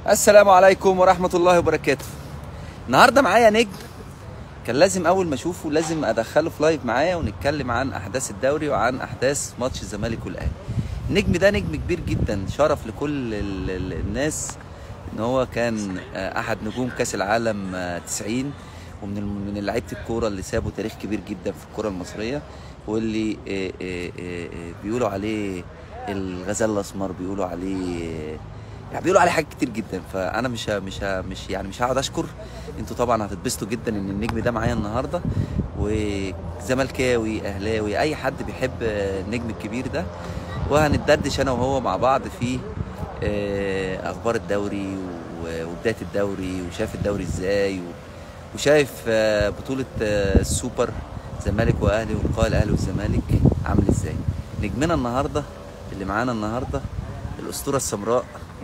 السلام عليكم ورحمة الله وبركاته النهاردة معايا نجم كان لازم أول ما أشوفه لازم أدخله في لايف معايا ونتكلم عن أحداث الدوري وعن أحداث ماتش الزمالك والأهلي النجم ده نجم كبير جدا شرف لكل ال- ال- الناس إن هو كان آه، أحد نجوم كأس العالم آه، 90 ومن الم- من لعيبة الكورة اللي سابوا تاريخ كبير جدا في الكورة المصرية واللي آه، آه، آه، آه، بيقولوا عليه الغزال الأسمر بيقولوا عليه آه، يعني بيقولوا عليه حاجات كتير جدا فانا مش ه- مش ه- مش يعني مش هقعد اشكر انتوا طبعا هتتبسطوا جدا ان النجم ده معايا النهارده وزملكاوي اهلاوي اي حد بيحب آه، النجم الكبير ده وهنتدردش انا وهو مع بعض في آه، اخبار الدوري و- وبدايه الدوري وشايف الدوري ازاي و- وشايف آه، بطوله آه، السوبر زمالك واهلي ولقاء الاهلي والزمالك عامل ازاي نجمنا النهارده اللي معانا النهارده الاسطوره السمراء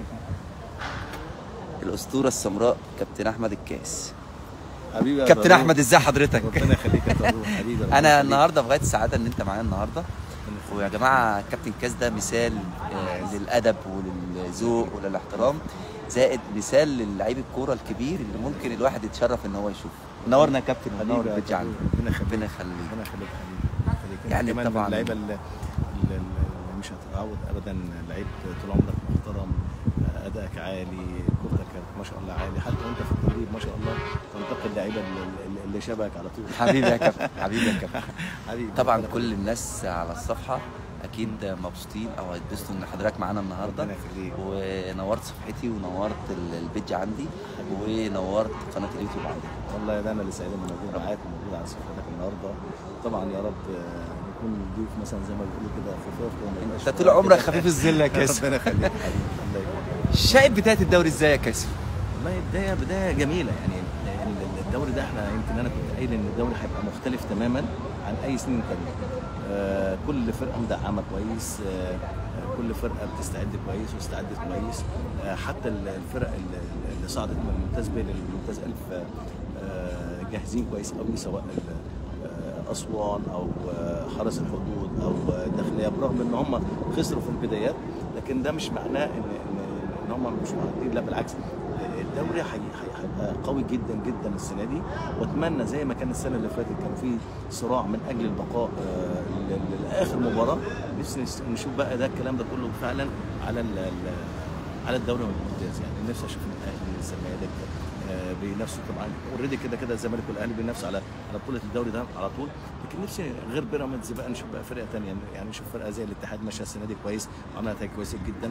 الاسطوره السمراء كابتن احمد الكاس حبيبي يا كابتن طارق. احمد ازاي حضرتك ربنا يخليك يا طارق حبيبي ربنا انا يخليك. النهارده في غايه السعاده ان انت معايا النهارده ربنا يخليك. ويا جماعه كابتن كاس ده مثال آه، للادب وللذوق وللاحترام زائد مثال للعيب الكوره الكبير اللي ممكن الواحد يتشرف ان هو يشوفه نورنا يا كابتن ونور حبيبي يا البيت عندي طارق. ربنا يخليك ربنا يخليك ربنا يخليك حبيبي ربنا يخليك. يعني كمان طبعاً- من اللعيبه اللي, اللي اللي مش هتتعود ابدا لعيب طول عمرك محترم ادائك عالي كورتك كانت ما شاء الله عالي حتى وانت في التدريب ما شاء الله تنتقي اللعيبه اللي, اللي شبهك على طول حبيبي يا كابتن حبيبي يا كابتن حبيبي طبعا ربنا كل الناس على الصفحه اكيد مبسوطين او هيتبسطوا ان حضرتك معانا النهارده ربنا يخليك. ونورت صفحتي ونورت ال- البيج عندي ونورت قناه اليوتيوب عندي والله ده انا اللي سعيد اني موجود معاك وموجود على صفحتك النهارده طبعا يا رب آه، نكون ضيوف مثلا زي ما بيقولوا كده خفاف كده ما يبقاش انت طول عمرك خفيف الظل يا كاسر ربنا يخليك حبيبي الله يخليك شايف بدايه الدوري ازاي يا كاسر والله بدايه بدايه جميله يعني يعني الدوري ده احنا يمكن انا كنت قايل ان الدوري هيبقى مختلف تماما عن اي سنين تانية آه كل فرقه مدعمه كويس آه آه، كل فرقه بتستعد كويس واستعدت كويس آه حتى ال- الفرق اللي اللي صعدت من الممتاز ب للممتاز الف آه جاهزين كويس قوي سواء ال- آه، اسوان او آه، حرس الحدود او آه، الداخليه برغم ان هم خسروا في البدايات لكن ده مش معناه ان ان ان هم مش معدين لا بالعكس الدوري هي- هي- هيبقى قوي جدا جدا السنه دي واتمنى زي ما كان السنه اللي فاتت كان في صراع من اجل البقاء آه، ل- لاخر مباراه نفسي نس- نشوف بقى ده الكلام ده كله فعلا على ال- ال- على الدوري الممتاز يعني نفسي اشوف الاهلي الزمالك آه، بينافسوا طبعا اوريدي كده كده الزمالك والاهلي بينافسوا على على بطوله الدوري ده على طول لكن نفسي غير بيراميدز بقى نشوف بقى فرقه ثانيه يعني نشوف فرقه زي الاتحاد ماشيه السنه دي كويس وعملها نتائج كويسه جدا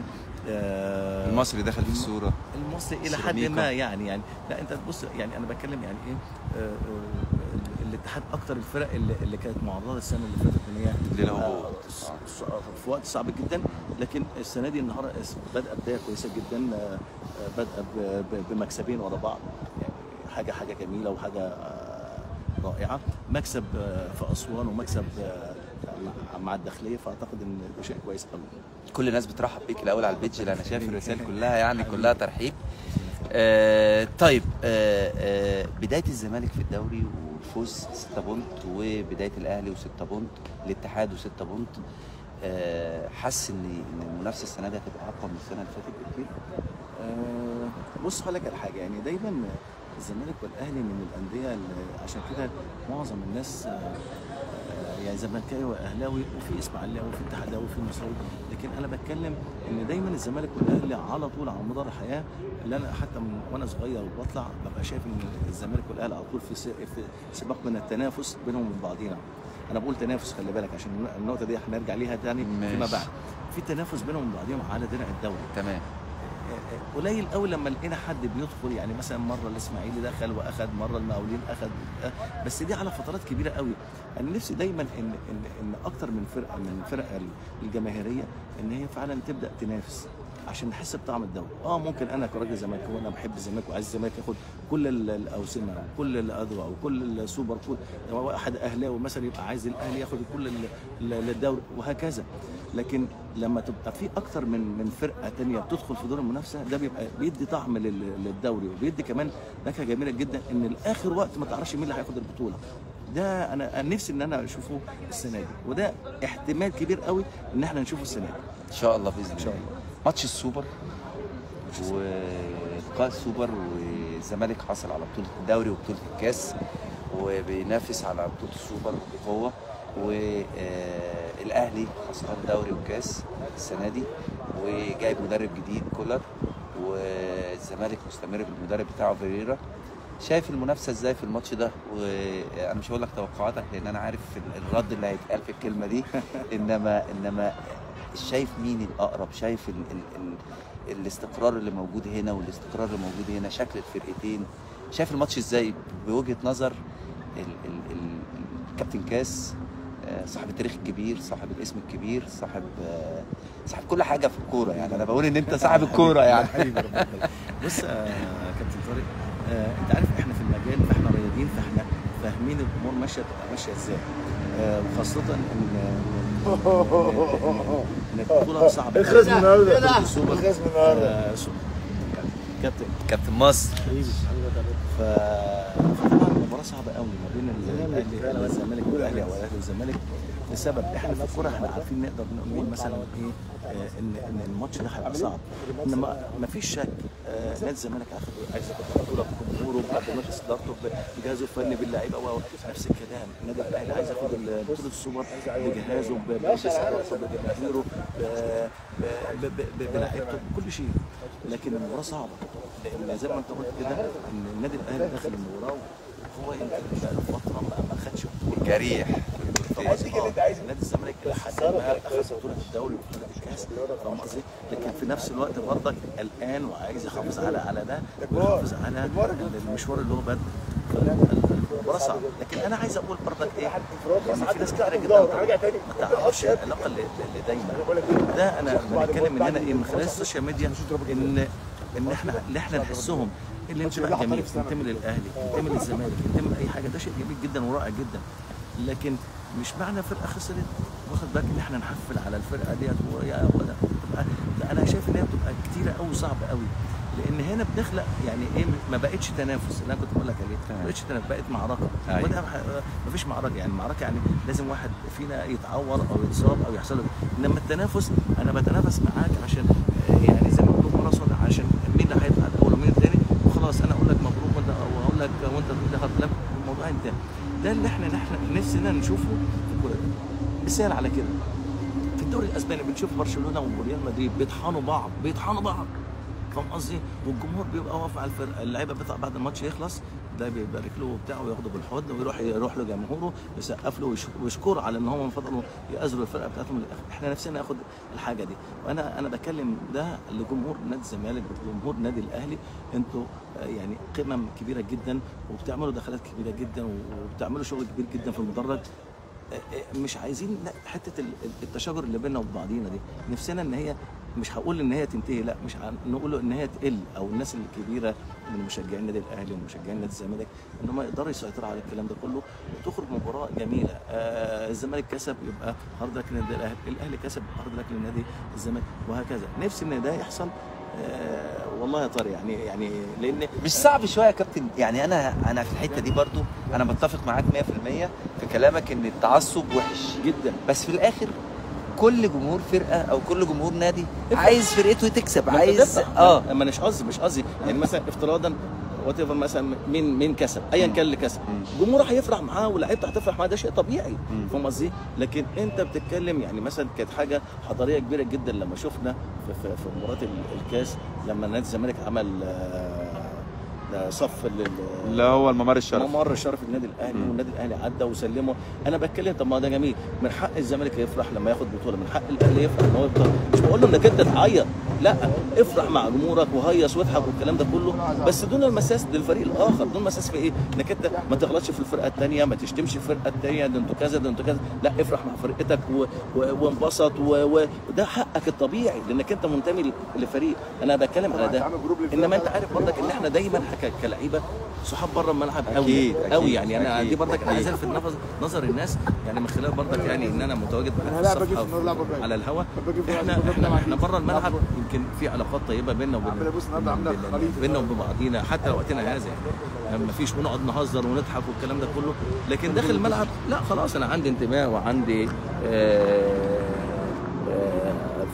آه، المصري دخل في الصوره المصري الى حد سيراميكا. ما يعني يعني لا انت تبص يعني انا بتكلم يعني ايه آه، آه، الاتحاد اكتر الفرق اللي, اللي كانت معرضه السنه اللي فاتت ان هي للهبوط. آه، ص- ص- في وقت صعب جدا لكن السنه دي النهارده بادئه بدايه كويسه جدا آه، آه، بادئه ب- ب- بمكسبين ورا بعض يعني حاجه حاجه جميله وحاجه آه، رائعه مكسب آه، في اسوان ومكسب آه، مع- مع الداخليه فاعتقد ان ده شيء كويس قوي كل الناس بترحب بيك الاول على البيج اللي انا شايف الرسائل كلها يعني كلها ترحيب آه طيب آه آه بدايه الزمالك في الدوري والفوز 6 بونت وبدايه الاهلي و6 بونت الاتحاد و6 بونت آه حاسس ان ان المنافسه السنه دي هتبقى اقوى من السنه اللي فاتت بكتير آه، بص هقول لك على حاجه يعني دايما الزمالك والاهلي من الانديه اللي عشان كده معظم الناس آه، آه، يعني زملكاوي واهلاوي وفي اسماعيلاوي وفي اتحاداوي وفي مصراوي لكن انا بتكلم ان دايما الزمالك والاهلي على طول على مدار الحياه اللي انا حتى من وانا صغير وبطلع ببقى شايف ان الزمالك والاهلي على طول في س- في سباق من التنافس بينهم وبين بعضينا انا بقول تنافس خلي بالك عشان النقطه دي هنرجع ليها تاني فيما ماشي. بعد في تنافس بينهم وبين بعضهم على درع الدوري تمام قليل قوي لما لقينا حد بيدخل يعني مثلا مره الاسماعيلي دخل واخد مره المقاولين اخد بس دي على فترات كبيره قوي انا نفسي دايما ان ان ان اكتر من فرقه من الفرق الجماهيريه ان هي فعلا تبدا تنافس عشان نحس بطعم الدوري اه ممكن انا كراجل زملكاوي وانا بحب الزمالك وعايز الزمالك ياخد كل ال- الاوسمه وكل الاذرع وكل السوبر كل واحد اهلاوي مثلا يبقى عايز الاهلي ياخد كل ال- ال- الدوري وهكذا لكن لما تبقى في اكتر من من فرقه تانية بتدخل في دور المنافسه ده بيبقى بيدي طعم لل- للدوري وبيدي كمان نكهه جميله جدا ان لاخر وقت ما تعرفش مين اللي هياخد البطوله ده انا أنا نفسي ان انا اشوفه السنه دي وده احتمال كبير قوي ان احنا نشوفه السنه دي ان شاء الله باذن الله ان شاء الله ماتش السوبر لقاء السوبر والزمالك حصل على بطوله الدوري وبطوله الكاس وبينافس على بطوله السوبر بقوه والاهلي خسران دوري وكاس السنه دي وجايب مدرب جديد كولر والزمالك مستمر بالمدرب بتاعه فيريرا شايف المنافسه ازاي في الماتش ده وانا مش هقول لك توقعاتك لان انا عارف ال- الرد اللي هيتقال في الكلمه دي انما انما شايف مين الاقرب شايف ال ال ال الاستقرار اللي موجود هنا والاستقرار اللي موجود هنا شكل الفرقتين شايف الماتش ازاي بوجهه نظر ال ال ال الكابتن كاس آه، صاحب التاريخ الكبير صاحب الاسم الكبير صاحب آه، صاحب كل حاجه في الكوره يعني انا بقول ان انت صاحب الكوره يعني حبيبي ربنا يخليك. بص آه، كابتن طارق آه، انت عارف احنا في المجال فاحنا رياضيين فاحنا فاهمين الامور ماشيه بتبقى ماشيه ازاي آه، وخاصه ان ان إن البطوله صعبه الخصم النهارده بطولة السوبر الخصم النهارده آه، سو- كابتن كابتن مصر ف... فطبعا المباراه صعبه قوي ما بين ال- الاهلي والزمالك والاهلي او الاهلي والزمالك لسبب احنا في الكوره احنا عارفين نقدر نقول مثلا ايه آه، ان ان الماتش ده هيبقى صعب انما ما فيش شك آه، نادي الزمالك اخد عايز ياخد بطوله بجمهوره بمجلس ادارته بجهازه الفني باللعيبه و- نفس الكلام النادي الاهلي عايز ياخد ال- بطوله السوبر بجهازه بمجلس ادارته بجماهيره ب- ب- ب- ب- بلعيبته بكل شيء لكن المباراه صعبه لان زي ما انت قلت كده ان النادي الاهلي داخل المباراه هو يمكن بقاله فتره ما ما خدش بطوله جريح فاهم قصدي؟ آه، نادي الزمالك الى حد ما اخذ بطوله الدوري وبطوله الكاس فاهم قصدي؟ لكن في نفس الوقت برضك قلقان وعايز يحافظ على على ده ويحافظ على المشوار اللي هو بادئ المباراه صعبه لكن انا عايز اقول برضك ايه ان في ناس كتير جدا ما تعرفش العلاقه اللي, اللي دايما ده انا بنتكلم من هنا ايه من خلال السوشيال ميديا ان ان احنا اللي احنا نحسهم الانتماء جميل تنتمي للاهلي تنتمي للزمالك تنتمي لاي حاجه ده شيء جميل جدا ورائع جدا لكن مش معنى فرقه خسرت واخد بالك ان احنا نحفل على الفرقه ديت ويا ولا تبقى ده انا شايف ان هي بتبقى كتيره قوي وصعبه قوي لان هنا بنخلق يعني ايه ما بقتش تنافس اللي انا كنت بقول لك عليه تمام. ما بقتش تنافس بقت معركه أيوة. وده ما فيش معركه يعني معركه يعني لازم واحد فينا يتعور او يتصاب او يحصل له انما التنافس انا بتنافس معاك عشان آه، يعني زي ما بنقول ماراثون عشان مين اللي هيطلع الاول ومين الثاني وخلاص انا اقول لك مبروك وانت او اقول لك وانت تقول لي خلاص لا الموضوع انتهى ده اللي احنا نحن نفسنا نشوفه في الكوره دي مثال على كده في الدوري الاسباني بنشوف برشلونه وريال مدريد بيطحنوا بعض بيطحنوا بعض فاهم قصدي؟ والجمهور بيبقى واقف على الفرقه اللعيبه بتطلع بعد الماتش يخلص ده بيبارك له وبتاع وياخده بالحضن ويروح يروح له جمهوره يسقف له ويش- ويشكره على ان هم فضلوا يأزروا الفرقه بتاعتهم للاخر احنا نفسنا ناخد الحاجه دي وانا انا بكلم ده لجمهور نادي الزمالك وجمهور نادي الاهلي انتوا آه، يعني قمم كبيره جدا وبتعملوا دخلات كبيره جدا وبتعملوا شغل كبير جدا في المدرج مش عايزين لا حته ال- ال- التشاجر اللي بيننا وبين بعضينا دي نفسنا ان هي مش هقول ان هي تنتهي لا مش هن- نقول ان هي تقل او الناس الكبيره من مشجعين النادي الاهلي ومشجعين نادي الزمالك ان هم يقدروا يسيطروا على الكلام ده كله وتخرج مباراه جميله آه الزمالك كسب يبقى هارد لك للنادي الاهلي الاهلي كسب هارد لك للنادي الزمالك وهكذا نفسي ان ده يحصل آه والله يا طارق يعني يعني لان مش صعب شويه يا كابتن يعني انا انا في الحته دي برضو انا متفق معاك 100% في كلامك ان التعصب وحش جدا بس في الاخر كل جمهور فرقه او كل جمهور نادي عايز فرقته تكسب عايز اه اه ما مش قصدي مش قصدي يعني مثلا افتراضا وات ايفر مثلا مين مين كسب ايا كان اللي كسب جمهوره هيفرح معاه ولاعيبته هتفرح معاه ده شيء طبيعي مم. فاهم قصدي؟ لكن انت بتتكلم يعني مثلا كانت حاجه حضاريه كبيره جدا لما شفنا في, في, في مباراه ال- الكاس لما نادي الزمالك عمل آه، ده صف لل اللي هو الممر الشرفي ممر شرف النادي الاهلي مم. والنادي الاهلي عدى وسلمه انا بتكلم طب ما ده جميل من حق الزمالك يفرح لما ياخد بطوله من حق الاهلي يفرح ان هو يفرح مش بقول له انك انت تعيط لا افرح مع جمهورك وهيص واضحك والكلام ده كله بس دون المساس للفريق الاخر دون المساس في ايه انك انت ما تغلطش في الفرقه الثانيه ما تشتمش الفرقه الثانيه ده انتوا كذا ده انتوا كذا لا افرح مع فرقتك و- و- وانبسط و- و- وده حقك الطبيعي لانك انت منتمي لفريق انا بتكلم على ده انما انت عارف برضك ان احنا دايما ك- كلعيبه صحاب بره الملعب قوي أكيد، قوي أكيد، يعني انا أكيد، دي برضك انا عايز أكيد. الفت نظر نظر الناس يعني من خلال برضك يعني ان انا متواجد معاك في هلعب أجي الصفحه في النور، لعب أجي. على الهوا باجي في احنا واحد احنا مع احنا بره مين؟ الملعب يمكن في علاقات طيبه بيننا وبين عامل بص النهارده عامله بين- خليط. بيننا وبين بعضينا حتى وقتنا هذا يعني ما فيش ونقعد نهزر ونضحك والكلام ده كله لكن داخل الملعب لا خلاص انا عندي انتماء وعندي آه، آه،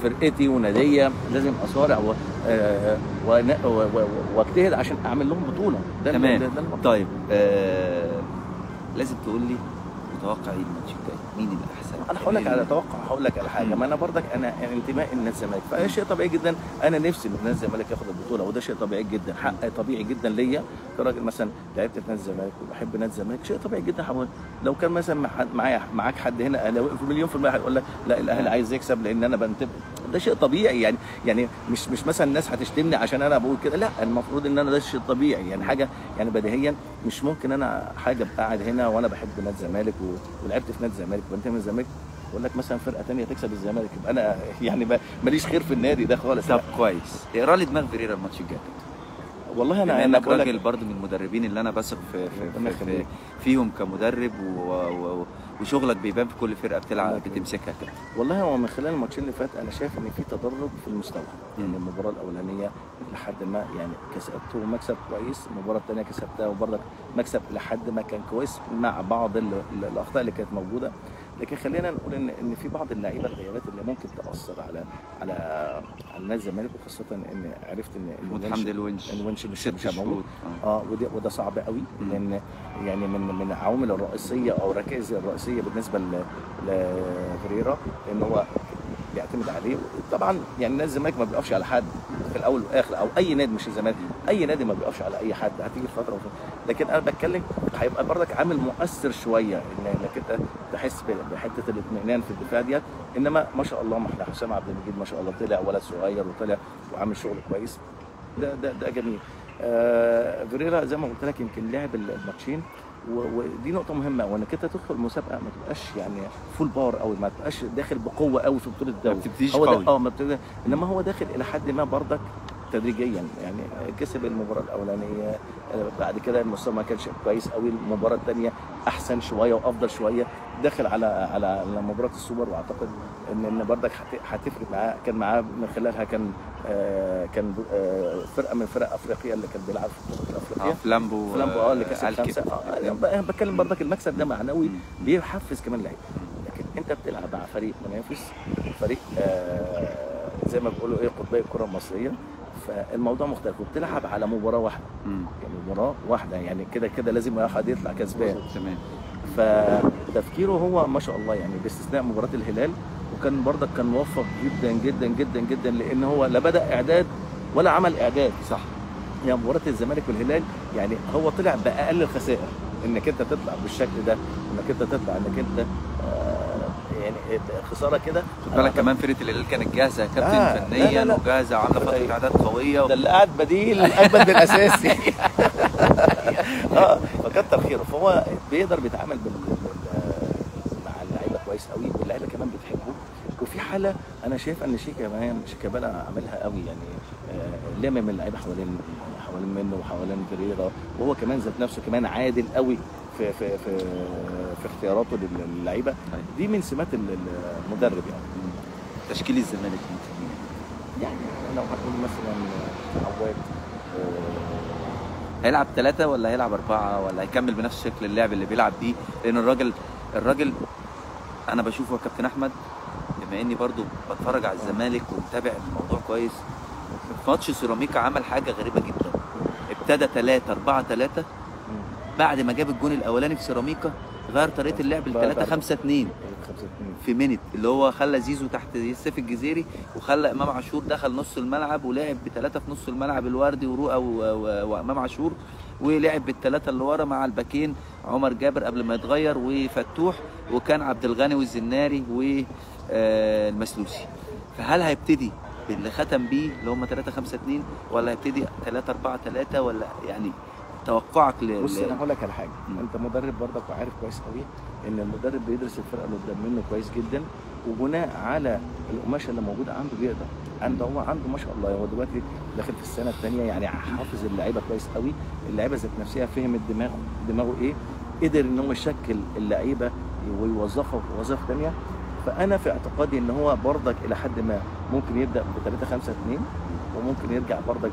فرقتي وناديه لازم اصارع و- آه، ون- و- و- واجتهد عشان اعمل لهم بطوله ده تمام. ده, ده المطلوب. طيب آه لازم تقول لي متوقع ايه الماتش الجاي مين الاحسن انا هقول لك مين على ال- توقع هقول لك على حاجه مم. ما انا برضك انا يعني انتمائي لنادي الزمالك فشيء طبيعي جدا انا نفسي ان نادي الزمالك ياخد البطوله وده شيء طبيعي جدا حق طبيعي جدا ليا كراجل مثلا لعبت في نادي الزمالك وبحب نادي الزمالك شيء طبيعي جدا هقول لو كان مثلا مع حد- معايا معاك حد هنا اهلاوي في مليون في المية هيقول لك لا الاهلي عايز يكسب لان انا بنتبه ده شيء طبيعي يعني يعني مش مش مثلا الناس هتشتمني عشان انا بقول كده لا المفروض ان انا ده شيء طبيعي يعني حاجه يعني بديهيا مش ممكن انا حاجه ابقى قاعد هنا وانا بحب نادي الزمالك و- ولعبت في نادي الزمالك وبنتمي للزمالك اقول لك مثلا فرقه تانية تكسب الزمالك يبقى انا يعني ما- ماليش خير في النادي ده خالص طب لا. كويس اقرا لي دماغ فيريرا الماتش الجاي والله انا بما انا انك بقول راجل لك برضه من المدربين اللي انا بثق في, في, ربنا في, في يخليك. فيهم كمدرب و و وشغلك بيبان في كل فرقه الله بتلعب يخليك. بتمسكها كده والله هو من خلال الماتشين اللي فات انا شايف ان في تدرج في المستوى يعني المباراه الاولانيه لحد ما يعني كسبته مكسب كويس المباراه الثانيه كسبتها وبرضك مكسب لحد ما كان كويس مع بعض ال- ال- الاخطاء اللي كانت موجوده لكن خلينا نقول ان ان في بعض اللعيبه الغيابات اللي ممكن تاثر على على على نادي الزمالك وخاصه ان عرفت ان إن محمود الونش- حمدي الونش الونش مش ست مش موجود شهور آه. اه وده وده صعب قوي مم. لان يعني من من العوامل الرئيسيه او الركائز الرئيسيه بالنسبه ل- لفريرا ان هو بيعتمد عليه طبعا يعني نادي الزمالك ما بيقفش على حد في الاول والاخر او اي نادي مش الزمالك اي نادي ما بيقفش على اي حد هتيجي فتره وفترة. لكن انا بتكلم هيبقى برضك عامل مؤثر شويه ان انك انت تحس ب- بحته الاطمئنان في الدفاع ديت انما ما شاء الله ما احنا حسام عبد المجيد ما شاء الله طلع ولد صغير وطلع وعامل شغل كويس ده ده ده جميل آه فيريرا زي ما قلت لك يمكن لعب الماتشين و- ودي نقطة مهمة وانك انت تدخل مسابقة ما تبقاش يعني فول باور قوي ما تبقاش داخل بقوة قوي في بطولة الدوري ما بتبتديش هو قوي. ده اه ما بتبتدي انما هو داخل الى حد ما برضك تدريجيا يعني كسب المباراة الأولانية آه، بعد كده المستوى ما كانش كويس قوي المباراة الثانية أحسن شوية وأفضل شوية داخل على على على مباراة السوبر وأعتقد إن إن برضك هت- هتفرق معاه كان معاه من خلالها كان آه، كان آه، فرقة من فرق أفريقيا اللي كان بيلعب في بطولة اه أفريقيا فلامبو فلامبو اه اللي كسب ألكي. خمسه اه انا ب- أنا بتكلم برضك المكسب ده معنوي مم. بيحفز كمان لعيبه لكن انت بتلعب مع فريق منافس فريق آه زي ما بيقولوا ايه قطبي الكره المصريه فالموضوع مختلف وبتلعب على مباراه واحده مم. يعني مباراه واحده يعني كده كده لازم واحد يطلع كسبان تمام فتفكيره هو ما شاء الله يعني باستثناء مباراه الهلال وكان برضك كان موفق جدا جدا جدا جدا لان هو لا بدا اعداد ولا عمل اعداد صح يعني مباراه الزمالك والهلال يعني هو طلع باقل الخسائر انك انت تطلع بالشكل ده انك انت تطلع انك انت آه يعني خساره كده خد بالك كمان فرقه الهلال كانت جاهزه يا كابتن آه، لا، فنيا لا، لا. وجاهزه وعامله فتره أيوة. اعداد قويه ده اللي قاعد بديل اجمد من الاساسي اه فكتر خيره فهو بيقدر بيتعامل بال... بال... مع اللعيبه كويس قوي واللعيبه كمان بتحبه وفي حاله انا شايف ان شيكا كمان شيكابالا عاملها قوي يعني آه لامم اللعيبه حوالين حوالين منه وحوالين فيريرا وهو كمان ذات نفسه كمان عادل قوي في في في في اختياراته للعيبه أيوة. دي من سمات ال- المدرب يعني مم. تشكيل الزمالك ممكن مين؟ يعني لو هنقول مثلا عواد آه، هيلعب ثلاثة ولا هيلعب أربعة ولا هيكمل بنفس شكل اللعب اللي بيلعب بيه لأن الراجل الراجل أنا بشوفه يا كابتن أحمد بما إني برضو بتفرج على الزمالك ومتابع الموضوع كويس في ماتش سيراميكا عمل حاجة غريبة جدا ابتدى ثلاثة أربعة ثلاثة بعد ما جاب الجون الأولاني في سيراميكا غير طريقة اللعب ل 3 5 2 خمسة اتنين. في مينت اللي هو خلى زيزو تحت سيف الجزيري وخلى امام عاشور دخل نص الملعب ولعب بثلاثه في نص الملعب الوردي ورؤى و- و- وامام عاشور ولعب بالثلاثه اللي ورا مع الباكين عمر جابر قبل ما يتغير وفتوح وكان عبد الغني والزناري والمسلوسي فهل هيبتدي باللي ختم بيه اللي هم 3 5 2 ولا هيبتدي 3 4 3 ولا يعني توقعك ل بص ل- انا هقول لك على حاجه مم. انت مدرب برضك وعارف كويس قوي ان المدرب بيدرس الفرقه اللي قدام منه كويس جدا وبناء على القماشه اللي موجوده عنده بيقدر عنده هو عنده ما شاء الله هو دلوقتي داخل في السنه الثانيه يعني حافظ اللعيبه كويس قوي اللعيبه ذات نفسها فهمت دماغه دماغه ايه قدر ان هو يشكل اللعيبه ويوظفها في وظائف ثانيه فانا في اعتقادي ان هو برضك الى حد ما ممكن يبدا ب 3 5 2 وممكن يرجع برضك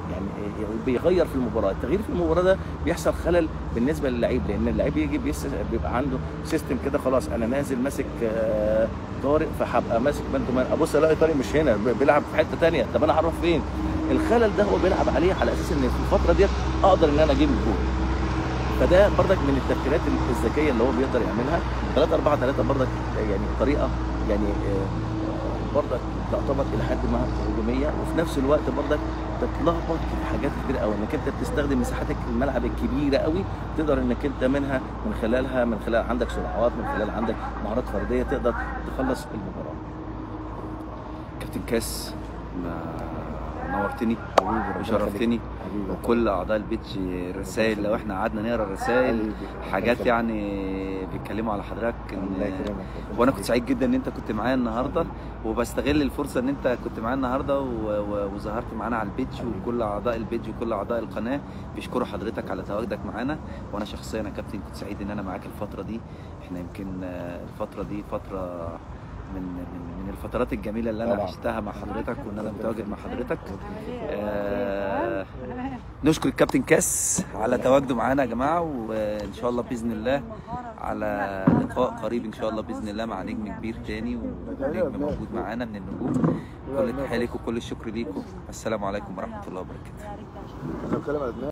يعني آه، بيغير في المباراه التغيير في المباراه ده بيحصل خلل بالنسبه للعيب لان اللعيب بيجي بيس- بيبقى عنده سيستم كده خلاص انا نازل ماسك آه، طارق فهبقى ماسك مان تو مان ابص الاقي طارق مش هنا ب- بيلعب في حته تانية طب انا هروح فين الخلل ده هو بيلعب عليه على اساس ان في الفتره ديت اقدر ان انا اجيب الجول فده برضك من التفكيرات الذكيه اللي هو بيقدر يعملها 3 4 3 برضك يعني طريقه يعني آه، برضك تعتبر الى حد ما هجوميه وفي نفس الوقت برضك بتلخبط في حاجات كتير قوي انك انت بتستخدم مساحات الملعب الكبيره قوي تقدر انك انت منها من خلالها من خلال عندك سرعات من خلال عندك مهارات فرديه تقدر تخلص المباراه كابتن كاس ما- نورتني حبيبي وشرفتني حبيبي وكل اعضاء البيتش رسائل لو احنا قعدنا نقرا الرسائل حبيبي. حاجات يعني بيتكلموا على حضرتك الله إن يكرمك وانا كنت سعيد جدا ان انت كنت معايا النهارده وبستغل الفرصه ان انت كنت معايا النهارده و- و- وظهرت معانا على البيتش وكل اعضاء البيتش وكل اعضاء القناه بيشكروا حضرتك على تواجدك معانا وانا شخصيا يا كابتن كنت سعيد ان انا معاك الفتره دي احنا يمكن آه، الفتره دي فتره من من من الفترات الجميله اللي انا طبعاً. عشتها مع حضرتك وان انا متواجد مع حضرتك آه، نشكر الكابتن كاس على تواجده معانا يا جماعه وان شاء الله باذن الله على لقاء قريب ان شاء الله باذن الله مع نجم كبير تاني ونجم موجود معانا من النجوم كل التحيه ليكم وكل الشكر ليكم السلام عليكم ورحمه الله وبركاته